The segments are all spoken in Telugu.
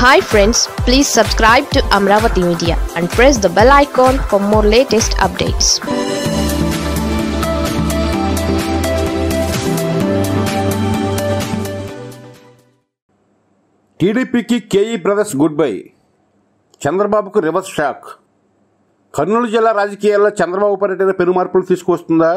hi friends please subscribe to Amaravati media and press the bell icon for more latest updates టీడీపీకి కేఈ బ్రదర్స్ గుడ్ బై చంద్రబాబుకు రివర్స్ షాక్ కర్నూలు జిల్లా రాజకీయాల్లో చంద్రబాబు పర్యటన పెను మార్పులు తీసుకువస్తుందా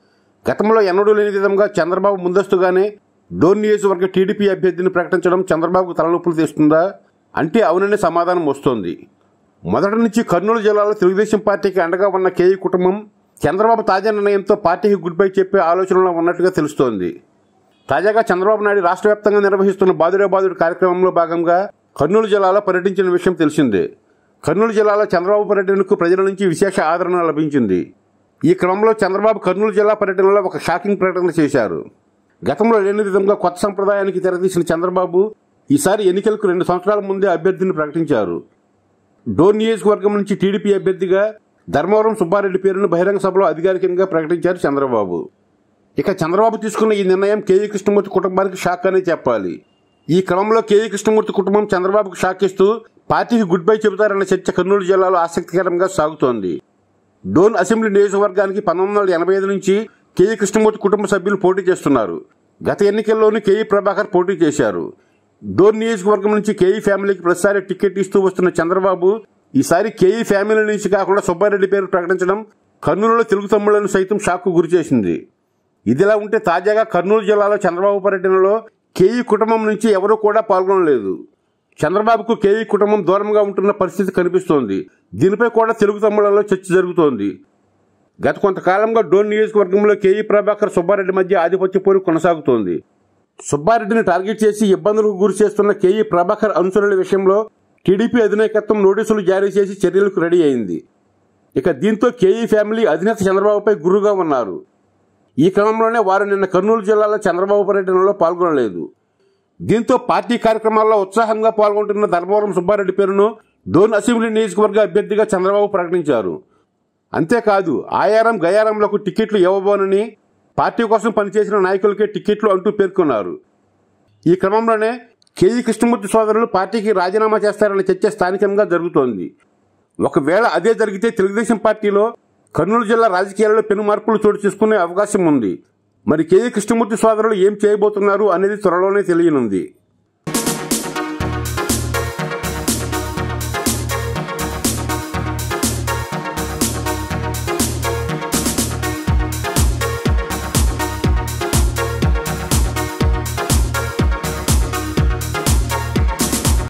గతంలో ఎన్నడూ లేని విధంగా చంద్రబాబు ముందస్తుగానే డోన్ నియోజకవర్గ టీడీపీ అభ్యర్థిని ప్రకటించడం చంద్రబాబుకు తలనొప్పులు తెస్తుందా అంటే అవుననే సమాధానం వస్తోంది మొదటి నుంచి కర్నూలు జిల్లాలో తెలుగుదేశం పార్టీకి అండగా ఉన్న కేఈ కుటుంబం చంద్రబాబు తాజా నిర్ణయంతో పార్టీకి గుడ్ బై చెప్పే ఆలోచనలో ఉన్నట్టుగా తెలుస్తోంది తాజాగా చంద్రబాబు నాయుడు రాష్ట్ర వ్యాప్తంగా నిర్వహిస్తున్న బాదుడే బాదుడు కార్యక్రమంలో భాగంగా కర్నూలు జిల్లాలో పర్యటించిన విషయం తెలిసిందే కర్నూలు జిల్లాలో చంద్రబాబు పర్యటనకు ప్రజల నుంచి విశేష ఆదరణ లభించింది ఈ క్రమంలో చంద్రబాబు కర్నూలు జిల్లా పర్యటనలో ఒక షాకింగ్ ప్రకటన చేశారు గతంలో లేని విధంగా కొత్త సంప్రదాయానికి తెరతీసిన చంద్రబాబు ఈసారి ఎన్నికలకు రెండు సంవత్సరాల ముందే అభ్యర్థిని ప్రకటించారు డోర్ నియోజకవర్గం నుంచి టీడీపీ అభ్యర్థిగా ధర్మవరం సుబ్బారెడ్డి పేరును బహిరంగ సభలో అధికారికంగా ప్రకటించారు చంద్రబాబు ఇక చంద్రబాబు తీసుకున్న ఈ నిర్ణయం కేఈ కృష్ణమూర్తి కుటుంబానికి షాక్ అనే చెప్పాలి ఈ క్రమంలో కేఈ కృష్ణమూర్తి కుటుంబం చంద్రబాబుకు షాక్ ఇస్తూ పార్టీకి గుడ్ బై చెబుతారన్న చర్చ కర్నూలు జిల్లాలో ఆసక్తికరంగా సాగుతోంది డోన్ అసెంబ్లీ నియోజకవర్గానికి పంతొమ్మిది వందల ఎనభై ఐదు నుంచి కేఈ కృష్ణమూర్తి కుటుంబ సభ్యులు పోటీ చేస్తున్నారు గత ఎన్నికల్లోనూ కేఈ ప్రభాకర్ పోటీ చేశారు డోన్ నియోజకవర్గం నుంచి కేఈ ఫ్యామిలీకి ప్రతిసారి టికెట్ ఇస్తూ వస్తున్న చంద్రబాబు ఈసారి కేఈ ఫ్యామిలీ నుంచి కాకుండా సుబ్బారెడ్డి పేరు ప్రకటించడం కర్నూలులో తెలుగు తమ్ముళ్లను సైతం షాక్కు గురిచేసింది ఇదిలా ఉంటే తాజాగా కర్నూలు జిల్లాలో చంద్రబాబు పర్యటనలో కేఈ కుటుంబం నుంచి ఎవరూ కూడా పాల్గొనలేదు చంద్రబాబుకు కేఈ కుటుంబం దూరంగా ఉంటున్న పరిస్థితి కనిపిస్తోంది దీనిపై కూడా తెలుగు తమ్ముళ్లలో చర్చ జరుగుతోంది గత కొంతకాలంగా డోన్ నియోజకవర్గంలో కేఈ ప్రభాకర్ సుబ్బారెడ్డి మధ్య ఆధిపత్య పోరు కొనసాగుతోంది సుబ్బారెడ్డిని టార్గెట్ చేసి ఇబ్బందులకు గురి చేస్తున్న కేఈ ప్రభాకర్ అనుచరుల విషయంలో టీడీపీ అధినాయకత్వం నోటీసులు జారీ చేసి చర్యలకు రెడీ అయింది ఇక దీంతో కేఈ ఫ్యామిలీ అధినేత చంద్రబాబుపై గురుగా ఉన్నారు ఈ క్రమంలోనే వారు నిన్న కర్నూలు జిల్లాలో చంద్రబాబు పర్యటనలో పాల్గొనలేదు దీంతో పార్టీ కార్యక్రమాల్లో ఉత్సాహంగా పాల్గొంటున్న ధర్మవరం సుబ్బారెడ్డి పేరును డోన్ అసెంబ్లీ నియోజకవర్గ అభ్యర్థిగా చంద్రబాబు ప్రకటించారు అంతేకాదు ఆయారం గయారంలకు టికెట్లు ఇవ్వబోనని పార్టీ కోసం పనిచేసిన నాయకులకే టికెట్లు అంటూ పేర్కొన్నారు ఈ క్రమంలోనే కేఈ కృష్ణమూర్తి సోదరులు పార్టీకి రాజీనామా చేస్తారన్న చర్చ స్థానికంగా జరుగుతోంది ఒకవేళ అదే జరిగితే తెలుగుదేశం పార్టీలో కర్నూలు జిల్లా రాజకీయాలలో పెను మార్పులు చోటు చేసుకునే అవకాశం ఉంది మరి కేఈ కృష్ణమూర్తి సోదరులు ఏం చేయబోతున్నారు అనేది త్వరలోనే తెలియనుంది